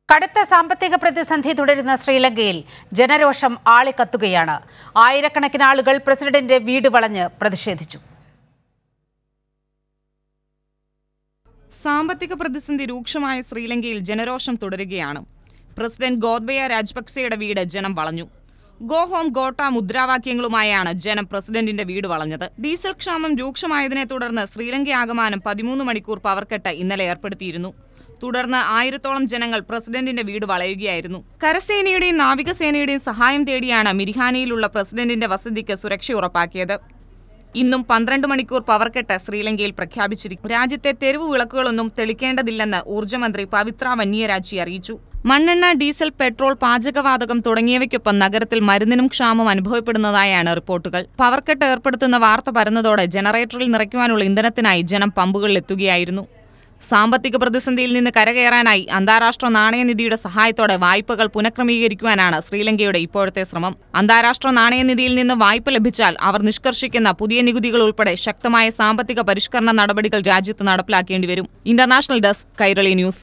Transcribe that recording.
കടുത്ത സാമ്പത്തിക പ്രതിസന്ധി തുടരുന്ന ശ്രീലങ്കയിൽ ജനരോഷം ആളിക്കത്തുകയാണ് ആയിരക്കണക്കിന് ആളുകൾ പ്രസിഡന്റിന്റെ വീട് വളഞ്ഞ് പ്രതിഷേധിച്ചു സാമ്പത്തിക പ്രതിസന്ധി രൂക്ഷമായ ശ്രീലങ്കയിൽ ജനരോഷം തുടരുകയാണ് പ്രസിഡന്റ് ഗോദ്ബയ രാജപക്സെയുടെ വീട് ജനം വളഞ്ഞു ഗോ ഹോം ഗോട്ട മുദ്രാവാക്യങ്ങളുമായാണ് ജനം പ്രസിഡന്റിന്റെ വീട് വളഞ്ഞത് ഡീസൽ ക്ഷാമം രൂക്ഷമായതിനെ തുടർന്ന് ശ്രീലങ്കയാകമാനം പതിമൂന്ന് മണിക്കൂർ പവർക്കട്ട് ഇന്നലെ ഏർപ്പെടുത്തിയിരുന്നു തുടർന്ന് ആയിരത്തോളം ജനങ്ങൾ പ്രസിഡന്റിന്റെ വീട് വളയുകയായിരുന്നു കരസേനയുടെയും നാവികസേനയുടെയും സഹായം തേടിയാണ് മിരിഹാനയിലുള്ള പ്രസിഡന്റിന്റെ വസതിക്ക് സുരക്ഷ ഉറപ്പാക്കിയത് ഇന്നും പന്ത്രണ്ട് മണിക്കൂർ പവർക്കെട്ട് ശ്രീലങ്കയിൽ പ്രഖ്യാപിച്ചിരിക്കും രാജ്യത്തെ തെരുവ് വിളക്കുകളൊന്നും തെളിക്കേണ്ടതില്ലെന്ന് ഊർജ്ജമന്ത്രി പവിത്ര വന്യരാജി അറിയിച്ചു മണ്ണെണ്ണ ഡീസൽ പെട്രോൾ പാചകവാതകം തുടങ്ങിയവയ്ക്കൊപ്പം നഗരത്തിൽ മരുന്നിനും ക്ഷാമം അനുഭവപ്പെടുന്നതായാണ് റിപ്പോർട്ടുകൾ പവർക്കെട്ട് ഏർപ്പെടുത്തുന്ന വാർത്ത പരന്നതോടെ ജനറേറ്ററിൽ നിറയ്ക്കുവാനുള്ള ഇന്ധനത്തിനായി ജനം പമ്പുകളിലെത്തുകയായിരുന്നു സാമ്പത്തിക പ്രതിസന്ധിയിൽ നിന്ന് കരകയറാനായി അന്താരാഷ്ട്ര നാണയനിധിയുടെ സഹായത്തോടെ വായ്പകൾ പുനഃക്രമീകരിക്കുവാനാണ് ശ്രീലങ്കയുടെ ഇപ്പോഴത്തെ ശ്രമം അന്താരാഷ്ട്ര നാണയനിധിയിൽ നിന്ന് വായ്പ ലഭിച്ചാൽ അവർ നിഷ്കർഷിക്കുന്ന പുതിയ നികുതികൾ ഉൾപ്പെടെ ശക്തമായ സാമ്പത്തിക പരിഷ്കരണ നടപടികൾ രാജ്യത്ത് നടപ്പിലാക്കേണ്ടി വരും ഇന്റർനാഷണൽ ഡെസ്ക് കൈരളി ന്യൂസ്